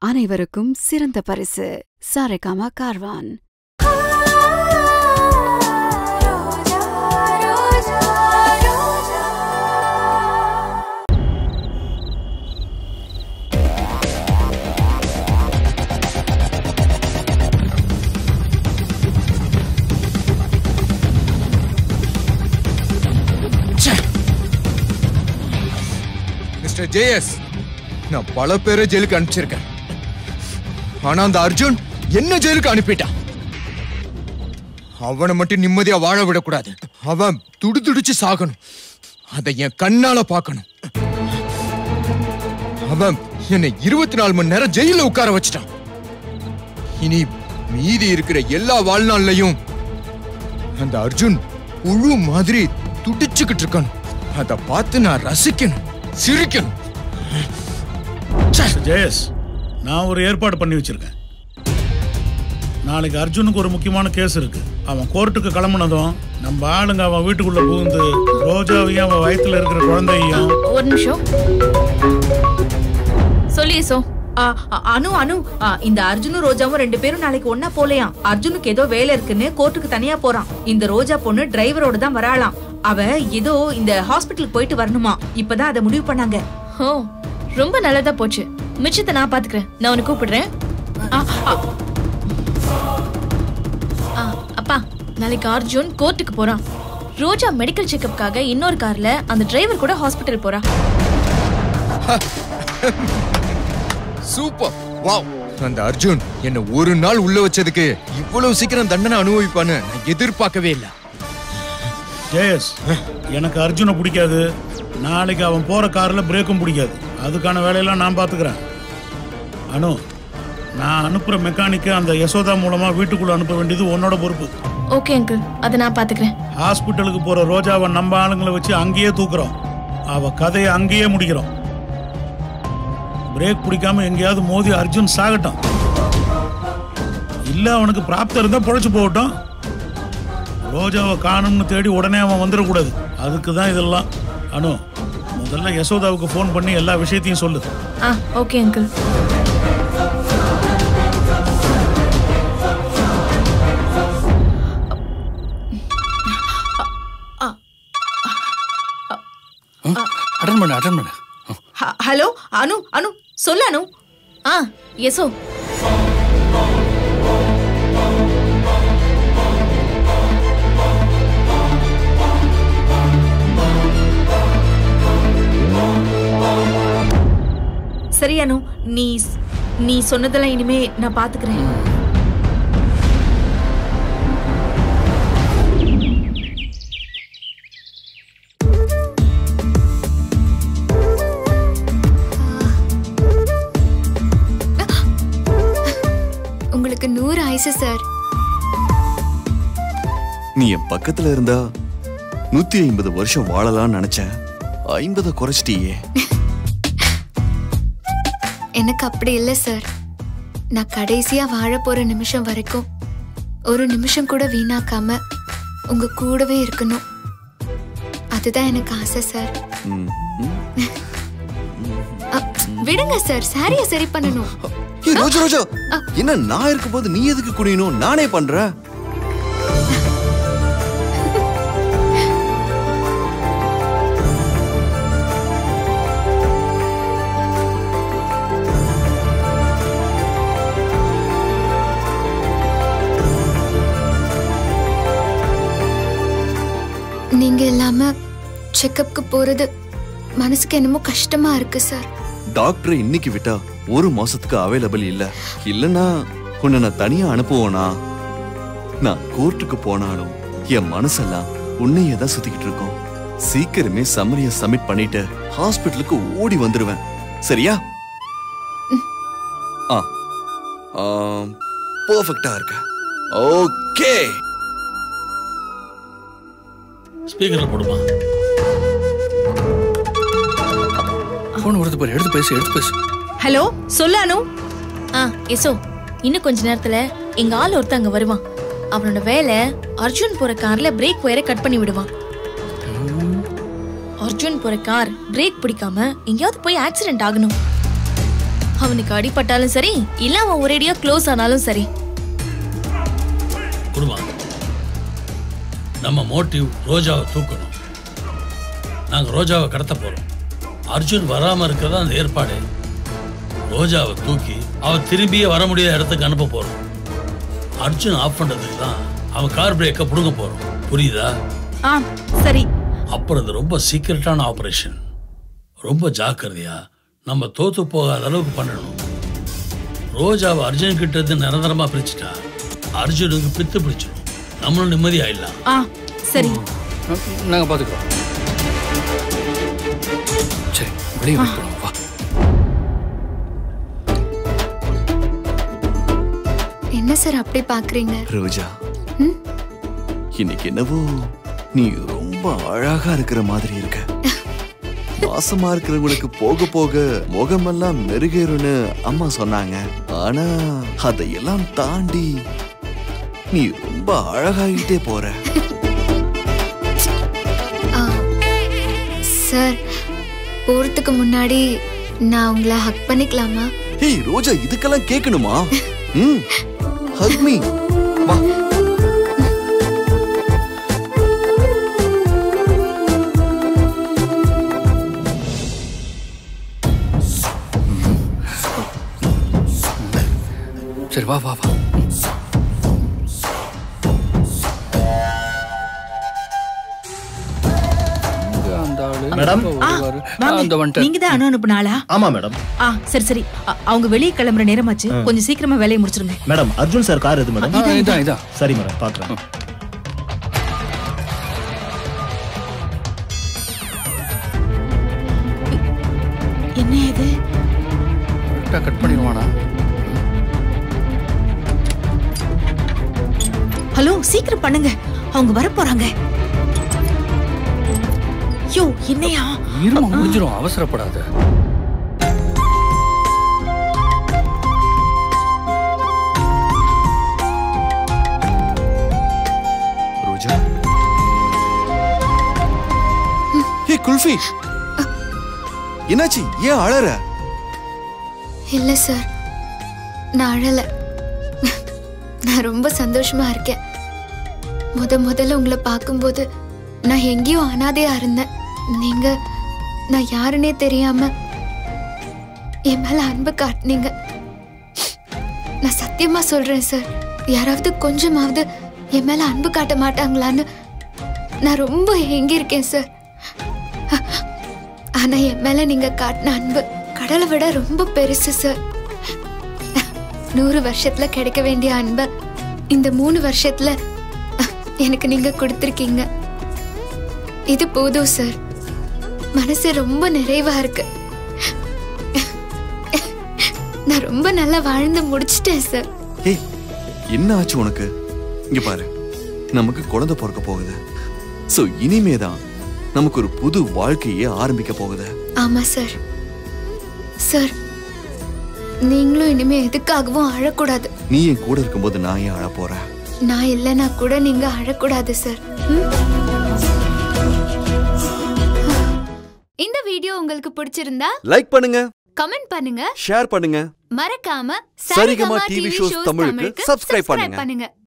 அனைவருக்கும் சிறந்த பரிசு சாரேகாமா கார்வான் மிஸ்டர் ஜேஎஸ் நான் பல பேரை ஜெயிலுக்கு அனுப்பிச்சிருக்கேன் ஆனா அந்த அர்ஜுன் என்ன ஜெயிலுக்கு அனுப்பிட்டான் அவனை மட்டும் நிம்மதியா வாழ விடக்கூடாது அவன் துடி துடிச்சு சாகணும் அதை என் கண்ணால பார்க்கணும் அவன் என்னை இருபத்தி நாலு மணி நேரம் ஜெயில உட்கார வச்சிட்டான் இனி மீதி இருக்கிற எல்லா வாழ்நாள்லயும் அந்த அர்ஜுன் புழு மாதிரி துடிச்சுக்கிட்டு இருக்கணும் அதை பார்த்து நான் ரசிக்கணும் சிரிக்கணும் ஜெயஸ் நான் ஒரு ஏற்பாடு பண்ணி வச்சிருக்கேன் நாளைக்கு அர்ஜுனுக்கு ஒரு முக்கியமான கேஸ் இருக்கு அவன் கோர்ட்டுக்கு கிளம்புனதும் நம்ம ஆளுங்க அவன் வீட்டுக்குள்ள புகுந்து ரோஜாவையும் அவன் வயித்துல இருக்கிற குழந்தையும் ஒரு நிமிஷம் சொல்லி சோ ஆ, அ- அனு அனு ஆ, இந்த அர்ஜுனும் ரோஜாவும் ரெண்டு பேரும் நாளைக்கு ஒன்னா போலையாம் அர்ஜுனுக்கு ஏதோ வேலை இருக்குன்னு கோர்ட்டுக்கு தனியா போறான் இந்த ரோஜா பொண்ணு டிரைவரோட தான் வராளாம் அவ ஏதோ இந்த ஹாஸ்பிட்டலுக்கு போயிட்டு வரணுமா இப்பதான் அதை முடிவு பண்ணாங்க ஓ ரொம்ப நல்லதா போச்சு மிச்சத்தை நான் பாத்துக்கிறேன் நான் உனக்கு கூப்பிடுறேன் ஆ, ஆ, ஆ, அப்பா நாளைக்கு அர்ஜுன் கோர்ட்டுக்கு போறான் ரோஜா மெடிக்கல் செக்கப்காக இன்னொரு கார்ல அந்த டிரைவர் கூட ஹாஸ்பிட்டல் போறா சூப்பர் வாவ் அந்த அர்ஜுன் என்ன ஒரு நாள் உள்ள வச்சதுக்கு இவ்வளவு சீக்கிரம் தண்டனை அனுபவிப்பான்னு நான் எதிர்பார்க்கவே இல்லை ஜெயஸ் எனக்கு அர்ஜுனை பிடிக்காது நாளைக்கு அவன் போற கார்ல பிரேக்கும் பிடிக்காது அதுக்கான வேலையெல்லாம் நான் பாத்துக்கிறேன் அனு நான் அனுப்புற மெக்கானிக்கை அந்த யசோதா மூலமா வீட்டுக்குள்ள அனுப்ப வேண்டியது உன்னோட பொறுப்பு ஓகே அங்கிள் அதை நான் பாத்துக்கிறேன் ஹாஸ்பிட்டலுக்கு போற ரோஜாவை நம்ம ஆளுங்களை வச்சு அங்கேயே தூக்குறோம் அவ கதையை அங்கேயே முடிக்கிறோம் பிரேக் பிடிக்காம எங்கேயாவது மோதி அர்ஜுன் சாகட்டும் இல்ல அவனுக்கு பிராப்தம் இருந்தா பொழைச்சு போகட்டும் ரோஜாவை காணும்னு தேடி உடனே அவன் வந்துடக்கூடாது அதுக்கு தான் இதெல்லாம் அனு முதல்ல யசோதாவுக்கு ஃபோன் பண்ணி எல்லா விஷயத்தையும் சொல்லு ஆ ஓகே அங்கிள் அட்டன் பண்ணு அட்டன் பண்ணு ஹ- ஹலோ அனு அனு சொல்லு அனு ஆ எசோ சரி அனு நீ ஸ்- நீ சொன்னதெல்லாம் இனிமே நான் பாத்துக்கிறேன் உங்களுக்கு நூறு ஆயுசு சார் நீ என் பக்கத்துல இருந்தா நூத்தி ஐம்பது வருஷம் வாழலாம்னு நினைச்சேன் ஐம்பதை குறைச்சிட்டியே எனக்கு அப்படி இல்லை சார் நான் கடைசியா வாழ போற நிமிஷம் வரைக்கும் ஒரு நிமிஷம் கூட வீணாக்காம உங்க கூடவே இருக்கணும் அதுதான் எனக்கு ஆசை சார் ம், ம். அ, விடுங்க சார் சாரிய சரி பண்ணணும் ஏய், ரோஜா ரோஜா என்ன நான் இருக்கும்போது நீ எதுக்கு குனியணும் நானே பண்றேன் நீங்க இல்லாம செக்கப்க்கு போறது மனசுக்கு என்னமோ கஷ்டமா இருக்கு சார் டாக்டரை இன்னைக்கு விட்டா ஒரு மாசத்துக்கு அவைலபிள் இல்ல இல்லனா உன்னை நான் தனியா அனுப்புவோனா நான் கோர்ட்டுக்கு போனாலும் என் மனசெல்லாம் உன்னையே தான் சுத்திக்கிட்டு இருக்கோம் சீக்கிரமே சம்மரிய சப்மிட் பண்ணிட்டு ஹாஸ்பிட்டலுக்கு ஓடி வந்துருவேன் சரியா ஆ பர்ஃபெக்டா இருக்க ஓகே ஸ்பீக்கர்ல போடுமா ஃபோன் வருது பாரு எடுத்து பேசு எடுத்து பேசு ஹலோ சொல்லு அனு ஆ எசோ இன்னும் கொஞ்ச நேரத்துல எங்க ஆள் ஒருத்தன் அங்க வருவான் அவனோட வேலை அர்ஜுன் போற கார்ல பிரேக் ஒயரை கட் பண்ணி விடுவான் அர்ஜுன் போற கார் பிரேக் பிடிக்காம எங்கேயாவது போய் ஆக்சிடென்ட் ஆகணும் அவனுக்கு அடிபட்டாலும் சரி இல்ல அவன் ஒரேடியா க்ளோஸ் ஆனாலும் சரி குடும்பம் நம்ம மோட்டிவ் ரோஜாவை தூக்கணும் நாங்க ரோஜாவை கடத்த போறோம் அர்ஜுன் வராம இருக்கிறதா அந்த ஏற்பாடு ரோஜாவை தூக்கி அவ திரும்பியே வர முடியாத இடத்துக்கு அனுப்ப போறோம் அர்ஜுன் ஆஃப் பண்றதுக்கு தான் அவன் கார் பிரேக்கை புடுங்க போறோம் புரியுதா ஆ சரி அப்புறம் இது ரொம்ப சீக்கிரட்டான ஆபரேஷன் ரொம்ப ஜாக்கிரதையா நம்ம தோத்து போகாத அளவுக்கு பண்ணணும் ரோஜாவை அர்ஜுன் கிட்ட இருந்து நிரந்தரமா பிரிச்சுட்டா அர்ஜுனுக்கு பித்து பிடிச்சிடும் நம்மளும் நிம்மதியாயிடலாம் ஆ சரி நாங்க பாத்துக்கிறோம் சரி வெளியே wait பண்ணுவோம். வா என்ன சார் அப்படி பாக்குறீங்க ரோஜா இன்னைக்கு என்னவோ நீ ரொம்ப அழகா இருக்கிற மாதிரி இருக்க மாசமா இருக்கிறவங்களுக்கு போக போக முகமெல்லாம் மெருகேறும்னு அம்மா சொன்னாங்க ஆனா அதையெல்லாம் தாண்டி நீ ரொம்ப அழகாகிட்டே போற ஆ, சார் போறதுக்கு முன்னாடி நான் உங்களை ஹக் பண்ணிக்கலாமா ஏய் ரோஜா இதுக்கெல்லாம் கேட்கணுமா ம் hug me. வா சரி வா வா வா இங்க அந்த ஆளு மேடம். எப்ப ஆ வருவாரு? ஆ, வாங்க அந்த வந்துட்டார். நீங்க தான் அனு அனுப்புனாளா ஆமா மேடம் ஆ சரி சரி அ- அவங்க வெளியே கிளம்புற நேரமாச்சு கொஞ்சம் சீக்கிரமா வேலையை முடிச்சிருங்க மேடம் அர்ஜுன் சார் கார் எது மேடம் ஆ, இதான் இதான் சரி மேடம் பாக்குறேன் என்ன இது கரெக்டா கட் பண்ணிடுவானா ஹலோ சீக்கிரம் பண்ணுங்க அவங்க வர போறாங்க யோ என்னையா இருமா முடிஞ்சிரும் அவசரப்படாத ரோஜா ஏ குல்ஃபி என்னாச்சு ஏன் அழற இல்ல சார் நான் அழல நான் ரொம்ப சந்தோஷமா இருக்கேன் முத முதல்ல உங்களை பார்க்கும்போது நான் எங்கேயோ அனாதையா இருந்தேன் நீங்க நான் யாருன்னே தெரியாம என் மேல அன்பு காட்டினீங்க நான் சத்தியமா சொல்றேன் சார் யாராவது கொஞ்சமாவது என் மேல அன்பு காட்ட மாட்டாங்களான்னு நான் ரொம்ப ஏங்கி இருக்கேன் சார் ஆனா என் மேல நீங்க காட்டின அன்பு கடலை விட ரொம்ப பெருசு சார் நூறு வருஷத்துல கிடைக்க வேண்டிய அன்பை இந்த மூணு வருஷத்துல எனக்கு நீங்க கொடுத்துருக்கீங்க இது போதும் சார் மனசு ரொம்ப நிறைவா இருக்கு நான் ரொம்ப நல்லா வாழ்ந்து முடிச்சிட்டேன் சார் ஏய் என்ன ஆச்சு உனக்கு இங்க பாரு நமக்கு குழந்தை பிறக்க போகுது சோ இனிமே தான் நமக்கு ஒரு புது வாழ்க்கையே ஆரம்பிக்க போகுது ஆமா சார் சார் நீங்களும் இனிமே எதுக்காகவும் அழக்கூடாது நீ என் கூட இருக்கும்போது நான் ஏன் அழ போறேன் நான் இல்லைன்னா கூட நீங்க அழக்கூடாது சார் ம்? இந்த வீடியோ உங்களுக்கு பிடிச்சிருந்தா லைக் பண்ணுங்க கமெண்ட் பண்ணுங்க ஷேர் பண்ணுங்க மறக்காம சரிகமா TV shows தமிழுக்கு subscribe பண்ணுங்க. பண்ணுங்க